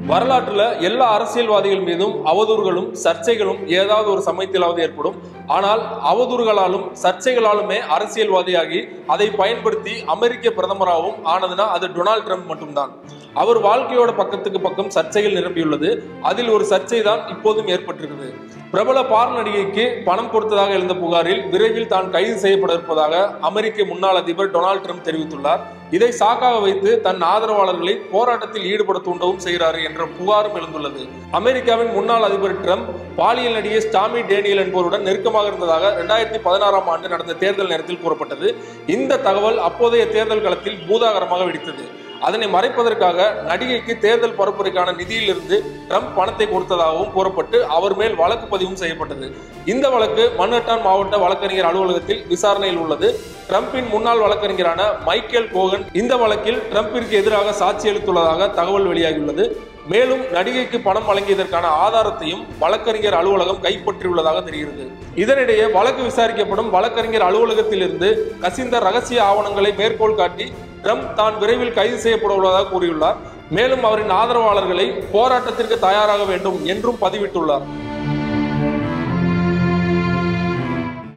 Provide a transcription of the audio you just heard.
வரலாற்றுல எல்லா அரசியல்வாதிகள் மீதும் அவதூறுகளும் சர்ச்சைகளும் ஏதாவது ஒரு சமயத்திலாவது ஏற்படும் ஆனால் அவதூறுகளாலும் சர்ச்சைகளாலுமே அரசியல்வாதியாகி அதை பயன்படுத்தி அமெரிக்க பிரதமராகவும் ஆனதுன்னா அது டொனால்ட் ட்ரம்ப் மட்டும்தான் அவர் வாழ்க்கையோட பக்கத்துக்கு பக்கம் சர்ச்சைகள் நிரம்பியுள்ளது அதில் ஒரு சர்ச்சை தான் இப்போதும் ஏற்பட்டிருக்குது பிரபல பார் நடிகைக்கு பணம் கொடுத்ததாக எழுந்த புகாரில் விரைவில் தான் கைது செய்யப்பட இருப்பதாக அமெரிக்க முன்னாள் அதிபர் டொனால்ட் ட்ரம்ப் தெரிவித்துள்ளார் இதை சாக்காக வைத்து தன் ஆதரவாளர்களை போராட்டத்தில் ஈடுபட தூண்டவும் செய்கிறார் என்ற புகாரும் எழுந்துள்ளது அமெரிக்காவின் முன்னாள் அதிபர் ட்ரம்ப் பாலியல் நடிகை ஸ்டாமி டேனியல் என்பவருடன் நெருக்கமாக இருந்ததாக இரண்டாயிரத்தி பதினாறாம் ஆண்டு நடந்த தேர்தல் நேரத்தில் கூறப்பட்டது இந்த தகவல் அப்போதைய தேர்தல் களத்தில் பூதாகரமாக வெடித்தது அதனை மறைப்பதற்காக நடிகைக்கு தேர்தல் பரப்புரைக்கான நிதியிலிருந்து ட்ரம்ப் பணத்தை கொடுத்ததாகவும் கூறப்பட்டு அவர் மேல் வழக்கு பதிவும் செய்யப்பட்டது இந்த வழக்கு மன்ஹட்டான் மாவட்ட வழக்கறிஞர் அலுவலகத்தில் விசாரணையில் உள்ளது ட்ரம்பின் முன்னாள் வழக்கறிஞரான மைக்கேல் கோகன் இந்த வழக்கில் ட்ரம்பிற்கு எதிராக சாட்சி அளித்துள்ளதாக தகவல் வெளியாகியுள்ளது மேலும் நடிகைக்கு பணம் வழங்கியதற்கான ஆதாரத்தையும் வழக்கறிஞர் அலுவலகம் கைப்பற்றியுள்ளதாக தெரிகிறது இதனிடையே வழக்கு விசாரிக்கப்படும் வழக்கறிஞர் அலுவலகத்திலிருந்து கசிந்த ரகசிய ஆவணங்களை மேற்கோள் காட்டி ட்ரம்ப் தான் விரைவில் கைது செய்யப்பட உள்ளதாக கூறியுள்ளார் மேலும் அவரின் ஆதரவாளர்களை போராட்டத்திற்கு தயாராக வேண்டும் என்றும் பதிவிட்டுள்ளார்